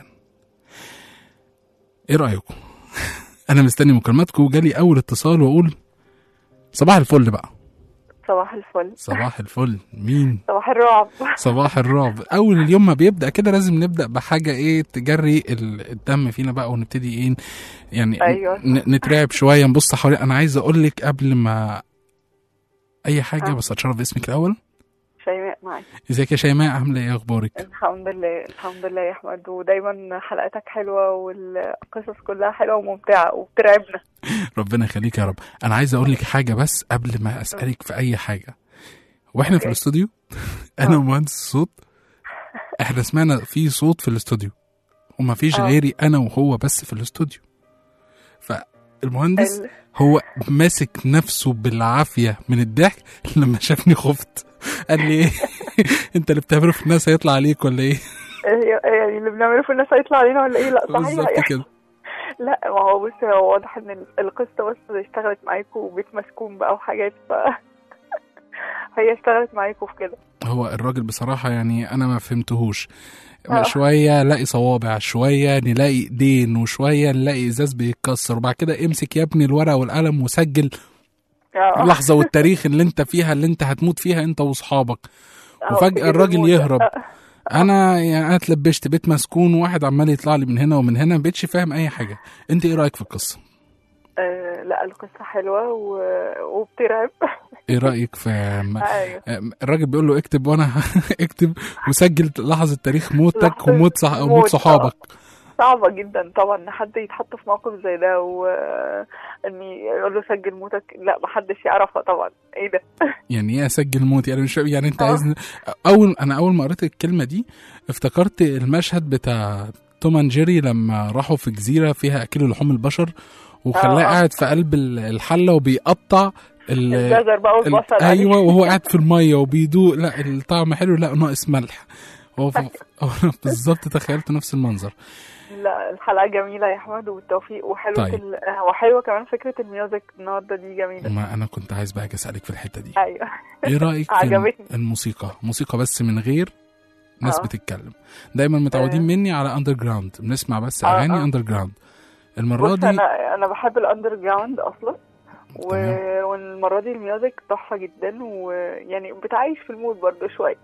ايه رأيكم؟ أنا مستني مكالماتكم وجالي أول اتصال وأقول صباح الفل بقى صباح الفل صباح الفل مين؟ صباح الرعب صباح الرعب اول اليوم ما بيبدا كده لازم نبدا بحاجه ايه تجري ال- الدم فينا بقى ونبتدي ايه يعني أيوة. ن- نترعب شويه نبص حوالي انا عايز اقول لك قبل ما اي حاجه آه. بس اتشرف باسمك الاول شيماء معاك ازيك يا شيماء عامله ايه اخبارك الحمد لله الحمد لله يا احمد ودايما حلقاتك حلوه والقصص كلها حلوه وممتعه وبترعبنا ربنا يخليك يا رب انا عايز اقول لك حاجه بس قبل ما اسالك في اي حاجه واحنا في أوكي. الاستوديو انا آه. ومهندس الصوت احنا سمعنا في صوت في الاستوديو وما فيش آه. غيري انا وهو بس في الاستوديو فالمهندس ال- هو ماسك نفسه بالعافيه من الضحك لما شافني خفت قال لي ايه انت اللي بتعمله في الناس هيطلع عليك ولا ايه هي- يعني اللي بنعمله في الناس هيطلع علينا ولا ايه لا صحيح بالظبط هيحصل. كده لا ما هو بص هو واضح ان ال- القصه بس اشتغلت معاكوا وبيت مسكون بقى وحاجات ف هي اشتغلت معاكوا في كده هو الراجل بصراحة يعني أنا ما فهمتهوش آه. شوية نلاقي صوابع شوية نلاقي ايدين وشوية نلاقي ازاز بيتكسر وبعد كده امسك يا ابني الورقة والقلم وسجل آه. اللحظة والتاريخ اللي انت فيها اللي انت هتموت فيها انت واصحابك آه، وفجأة فكرة الراجل الموت. يهرب. آه. انا يعني انا اتلبشت بيت مسكون وواحد عمال يطلع لي من هنا ومن هنا ما بقتش فاهم اي حاجة انت ايه رأيك في القصة آه، لا القصه حلوه و... وبترعب ايه رأيك في ايوه الراجل بيقول له اكتب وانا اكتب وسجل لحظة تاريخ موتك لحظة وموت صح... موت، وموت آه. صحابك صعبة جدا طبعا ان حد يتحط في موقف زي ده وان يقول له سجل موتك لا محدش يعرفها طبعا ايه ده يعني ايه اسجل موتي انا مش فاهم يعني انت آه. عايز اول انا اول ما قريت الكلمه دي افتكرت المشهد بتاع توم اند جيري لما راحوا في جزيره فيها اكلوا لحوم البشر وخلاه آه، آه. قاعد في قلب ال- الحله وبيقطع ال... الجزر بقى ال... والبصل عليه. ايوه وهو قاعد في الميه وبيدوق لا الطعم حلو لا ناقص ملح هو ف... هو بالظبط تخيلت نفس المنظر لا الحلقة جميلة يا احمد وبالتوفيق وحلوة طيب. ال... وحلوة كمان فكرة الميوزك النهاردة دي جميلة ما انا كنت عايز بقى أجي اسالك في الحته دي ايوه ايه رايك في عجبتني. الموسيقى موسيقى بس من غير ناس آه. بتتكلم دايما متعودين آه. مني على اندر جراوند بنسمع بس آه، اغاني آه. اندر جراوند المره بص دي انا انا بحب الاندر جراوند اصلا و... تمام. والمرة دي الميوزك تحفة جدا ويعني بتعيش في المود برضه شوية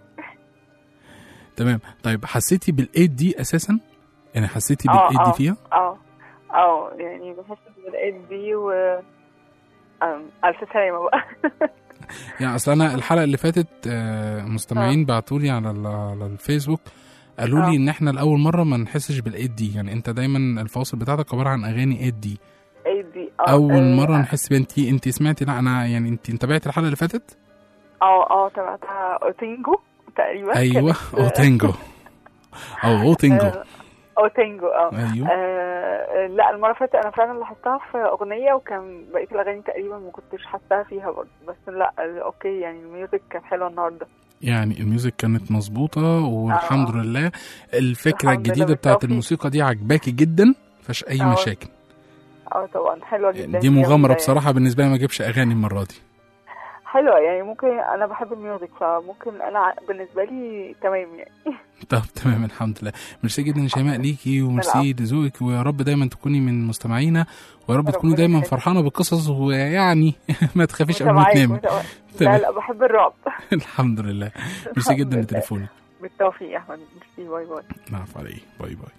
تمام طيب حسيتي بالايد دي اساسا يعني حسيتي آه، بالايد دي آه. فيها اه اه يعني بحس بالآيات دي و أم، ألف سلامة بقى يعني اصل انا الحلقه اللي فاتت آه، مستمعين بعتوا لي على ال- على الفيسبوك قالوا لي آه. ان احنا لاول مره ما نحسش بالايد دي يعني انت دايما الفواصل بتاعتك عباره عن اغاني ايد دي ايه دي اه اول آه، مره نحس بيها انت انت سمعتي لا انا يعني انت تابعتي الحلقه اللي فاتت اه اه تبعتها اوتينجو تقريبا ايوه كانت- اوتينجو او اوتينجو آه، اوتينجو اه ايوه آه، لا المرة اللي فاتت أنا فعلا لاحظتها في أغنية وكان بقية الأغاني تقريبا ما كنتش حاساها فيها برضه بس لا آه، أوكي يعني الميوزك كانت حلوة النهاردة يعني الميوزك كانت مظبوطة والحمد آه. لله الفكرة الحمد لله الجديدة بتاعت بالتوفيق. الموسيقى دي عجباكي جدا مفيش أي آه. مشاكل اه طبعا حلوة جدا دي مغامرة جميلة بصراحة بالنسبة لي ما اجيبش أغاني المرة دي يعني. حلوة يعني ممكن أنا بحب الميوزك فممكن أنا ع- بالنسبة لي تمام يعني طب تمام الحمد لله ميرسي جدا يا شيماء ليكي وميرسي لذوقك ويا رب دايما تكوني من مستمعينا ويا رب تكوني ربنا دايما يخليك. فرحانة بالقصص ويعني ما تخافيش قبل ما متابعاك، تنامي متابعاك. لا تمام. لا بحب الرعب الحمد لله ميرسي الحمد جدا لله. لتليفونك بالتوفيق يا أحمد ميرسي باي باي نعرف عليه باي باي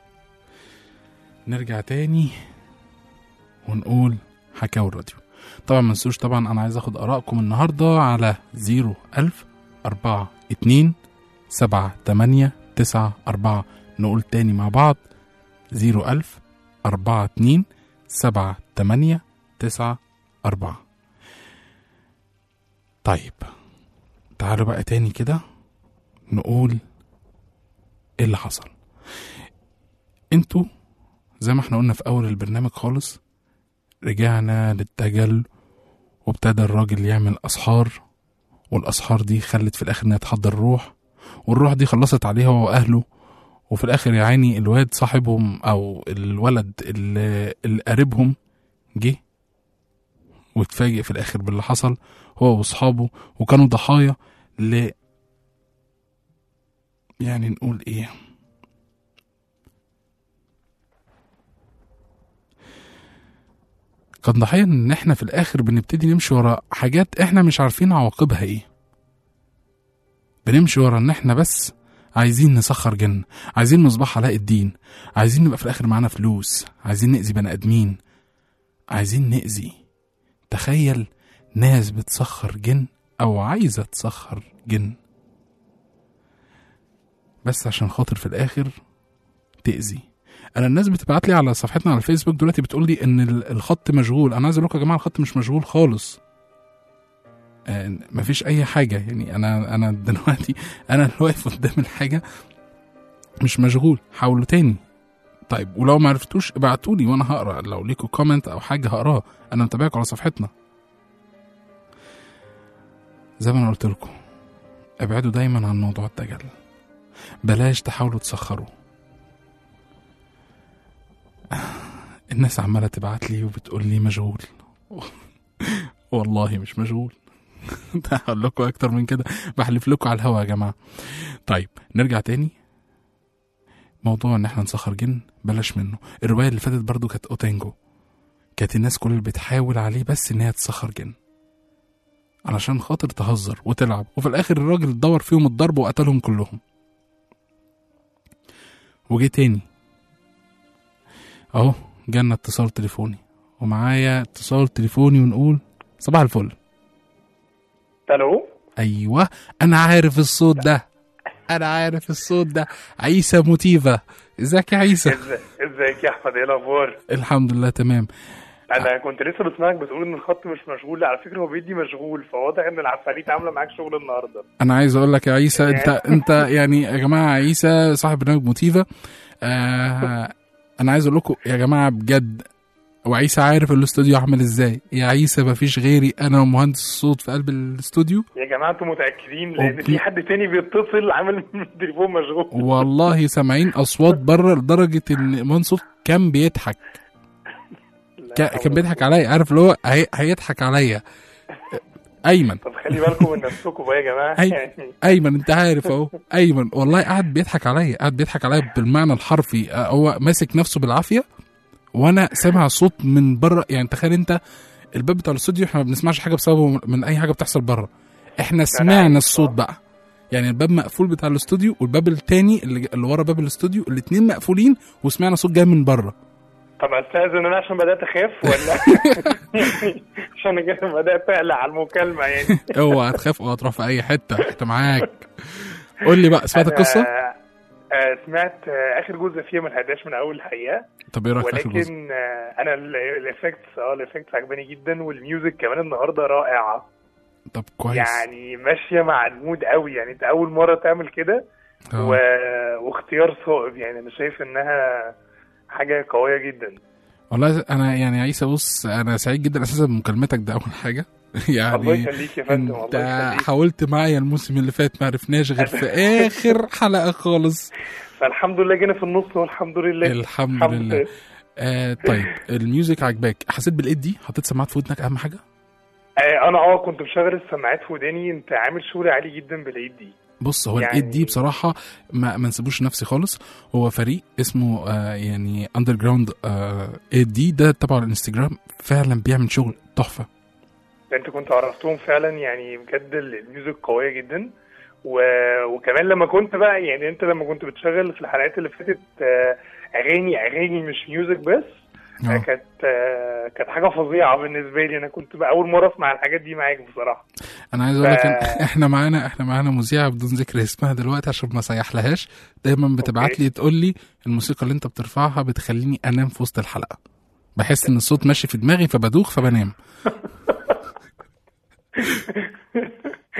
نرجع تاني ونقول حكاوي الراديو طبعا ما تنسوش طبعا انا عايز اخد ارائكم النهارده على 01000 4 2 7 8 9 4 نقول تاني مع بعض 01000 4 2 7 8 9 4 طيب تعالوا بقى تاني كده نقول ايه اللي حصل انتوا زي ما احنا قلنا في اول البرنامج خالص رجعنا للدجل وابتدى الراجل يعمل اسحار والاسحار دي خلت في الاخر انها تحضر الروح والروح دي خلصت عليه هو واهله وفي الاخر يا عيني الواد صاحبهم او الولد اللي اللي قريبهم جه واتفاجئ في الاخر باللي حصل هو واصحابه وكانوا ضحايا ل يعني نقول ايه كان ضحية ان احنا في الاخر بنبتدي نمشي ورا حاجات احنا مش عارفين عواقبها ايه بنمشي ورا ان احنا بس عايزين نسخر جن عايزين مصباح علاء الدين عايزين نبقى في الاخر معانا فلوس عايزين نأذي بني ادمين عايزين نأذي تخيل ناس بتسخر جن او عايزة تسخر جن بس عشان خاطر في الاخر تأذي انا الناس بتبعت لي على صفحتنا على الفيسبوك دلوقتي بتقول لي ان ال- الخط مشغول انا عايز اقول لكم يا جماعه الخط مش مشغول خالص آه، مفيش اي حاجه يعني انا انا دلوقتي انا اللي واقف قدام الحاجه مش مشغول حاولوا تاني طيب ولو ما عرفتوش ابعتوا لي وانا هقرا لو ليكوا كومنت او حاجه هقراه انا متابعكم على صفحتنا زي ما انا قلت لكم ابعدوا دايما عن موضوع الدجل بلاش تحاولوا تسخروا الناس عمالة تبعت لي وبتقول لي مشغول والله مش مشغول ده هقول لكم اكتر من كده بحلف لكم على الهوا يا جماعة طيب نرجع تاني موضوع ان احنا نسخر جن بلاش منه الرواية اللي فاتت برضو كانت اوتانجو كانت الناس كل اللي بتحاول عليه بس ان هي تسخر جن علشان خاطر تهزر وتلعب وفي الاخر الراجل اتدور فيهم الضرب وقتلهم كلهم وجه تاني اهو جالنا اتصال تليفوني ومعايا اتصال تليفوني ونقول صباح الفل الو ايوه انا عارف الصوت ده انا عارف الصوت ده عيسى موتيفا ازيك يا عيسى إز- ازيك يا احمد ايه الاخبار الحمد لله تمام انا كنت لسه بسمعك بتقول ان الخط مش مشغول لا على فكره هو بيدي مشغول فواضح ان العفاريت عامله معاك شغل النهارده انا عايز اقول لك يا عيسى انت انت يعني يا جماعه عيسى صاحب برنامج موتيفا آه انا عايز اقول لكم يا جماعه بجد وعيسى عارف الاستوديو عامل ازاي يا عيسى مفيش غيري انا ومهندس الصوت في قلب الاستوديو يا جماعه انتوا متاكدين لان أوكي. في حد تاني بيتصل عامل التليفون مشغول والله سامعين اصوات بره لدرجه ان مهندس الصوت كان بيضحك لا كا- حول كان ولا بيضحك عليا عارف اللي هو هي- هيضحك عليا ايمن طب خلي بالكم من نفسكم بقى يا جماعه أي. يعني ايمن انت عارف اهو ايمن والله قاعد بيضحك عليا قاعد بيضحك عليا بالمعنى الحرفي آه، هو ماسك نفسه بالعافيه وانا سامع صوت من بره يعني تخيل انت الباب بتاع الاستوديو احنا ما بنسمعش حاجه بسببه من اي حاجه بتحصل بره احنا سمعنا عارف، الصوت آه. بقى يعني الباب مقفول بتاع الاستوديو والباب التاني اللي, اللي ورا باب الاستوديو الاتنين مقفولين وسمعنا صوت جاي من بره طب استاذن انا عشان بدات اخاف ولا عشان أنا كده بدات اقلق على المكالمه يعني اوعى تخاف اوعى تروح في اي حته انت معاك قول لي بقى سمعت أنا- القصه آه، سمعت آه، اخر جزء فيها ما لحقتهاش من اول الحقيقه طب ايه رايك في اخر جزء ولكن آه، انا الافكتس اه الافكتس عجباني جدا والميوزك كمان النهارده رائعه طب كويس يعني ماشيه مع المود قوي يعني انت اول مره تعمل كده آه. و... واختيار صائب يعني انا شايف انها حاجه قويه جدا والله انا يعني يا عيسى بص انا سعيد جدا اساسا بمكالمتك ده اول حاجه الله يعني يخليك يا فندم انت الله يخليك حاولت معايا الموسم اللي فات ما عرفناش غير في اخر حلقه خالص فالحمد لله جينا في النص والحمد لله الحمد لله آه طيب الميوزك عجباك حسيت بالايد دي حطيت سماعات في ودنك اهم حاجه آه، انا اه كنت مشغل السماعات في وداني انت عامل شغل عالي جدا بالايد دي بص هو يعني- الايد دي بصراحه ما ما نسيبوش نفسي خالص هو فريق اسمه آه يعني اندر جراوند آه ايد دي ده تبع الانستجرام فعلا بيعمل شغل تحفه ده انت كنت عرفتهم فعلا يعني بجد الميوزك قويه جدا و... وكمان لما كنت بقى يعني انت لما كنت بتشغل في الحلقات اللي فاتت آه، اغاني اغاني مش ميوزك بس آه، آه. كانت آه، كانت حاجه فظيعه بالنسبه لي انا كنت بقى اول مره اسمع الحاجات دي معاك بصراحه انا عايز اقول لك ف- إن احنا معانا احنا معانا مذيعه بدون ذكر اسمها دلوقتي عشان ما اسيحلهاش دايما بتبعت أوكي. لي تقول لي الموسيقى اللي انت بترفعها بتخليني انام في وسط الحلقه بحس ان الصوت ماشي في دماغي فبدوخ فبنام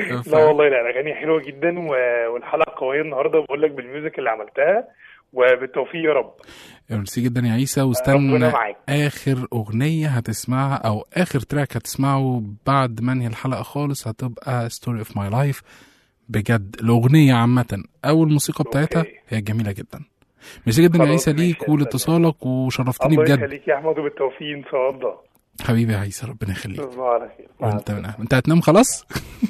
ف- لا والله لا الاغاني حلوه جدا و- والحلقه قويه النهارده بقول لك بالميوزك اللي عملتها وبالتوفيق يا رب ميرسي جدا يا عيسى ربنا واستنى معاك اخر اغنيه هتسمعها او اخر تراك هتسمعه بعد ما انهي الحلقه خالص هتبقى ستوري اوف ماي لايف بجد الاغنيه عامه او الموسيقى بتاعتها أوكي. هي جميله جدا ميرسي جدا يا خلاص عيسى ماشي ليك يا ولاتصالك وشرفتني الله بجد يخليك يا احمد وبالتوفيق ان شاء الله حبيبي يا عيسى ربنا يخليك تصبحوا على خير مع وانت من أهل. انت هتنام خلاص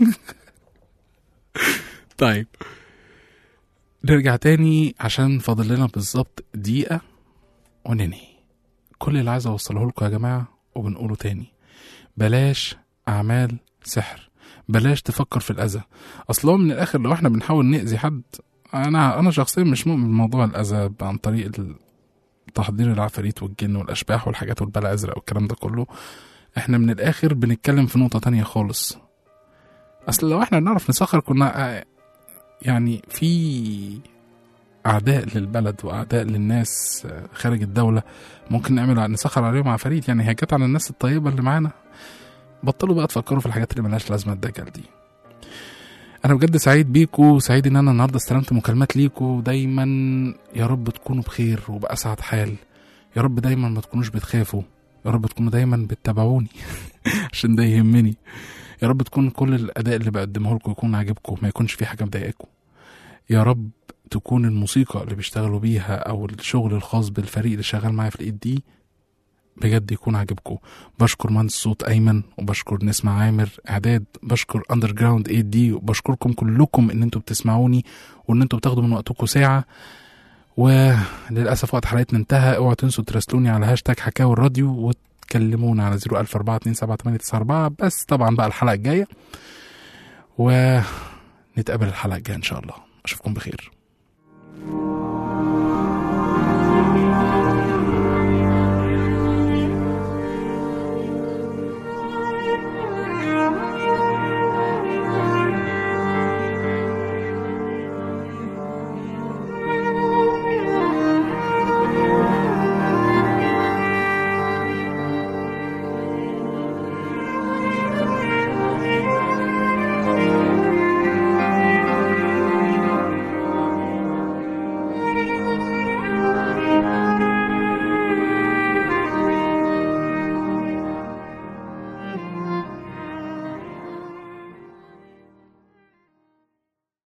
طيب نرجع تاني عشان فاضل لنا بالظبط دقيقة وننهي كل اللي عايز اوصله لكم يا جماعة وبنقوله تاني بلاش أعمال سحر بلاش تفكر في الأذى أصل هو من الآخر لو احنا بنحاول نأذي حد أنا أنا شخصيا مش مؤمن بموضوع الأذى عن طريق ال- تحضير العفاريت والجن والأشباح والحاجات والبلاء الأزرق والكلام ده كله احنا من الاخر بنتكلم في نقطة تانية خالص اصل لو احنا نعرف نسخر كنا آه، يعني في اعداء للبلد واعداء للناس آه، خارج الدولة ممكن نعمل نسخر عليهم عفاريت يعني هي جت على الناس الطيبة اللي معانا بطلوا بقى تفكروا في الحاجات اللي ملهاش لازمة الدجل دي انا بجد سعيد بيكو سعيد ان انا النهارده استلمت مكالمات ليكو دايما يا رب تكونوا بخير وبأسعد حال يا رب دايما ما تكونوش بتخافوا يا رب تكونوا دايما بتتابعوني عشان ده يهمني يا رب تكون كل الاداء اللي بقدمه لكم يكون عاجبكم ما يكونش في حاجه مضايقاكم يا رب تكون الموسيقى اللي بيشتغلوا بيها او الشغل الخاص بالفريق اللي شغال معايا في الايد دي بجد يكون عاجبكم بشكر مهندس صوت ايمن وبشكر نسمة عامر اعداد بشكر اندر جراوند اي دي وبشكركم كلكم ان انتوا بتسمعوني وان انتوا بتاخدوا من وقتكم ساعه وللاسف وقت حلقتنا انتهى اوعوا تنسوا تراسلوني على هاشتاج حكاوي الراديو وتكلمونا على 004277894 بس طبعا بقى الحلقه الجايه ونتقابل الحلقه الجايه ان شاء الله اشوفكم بخير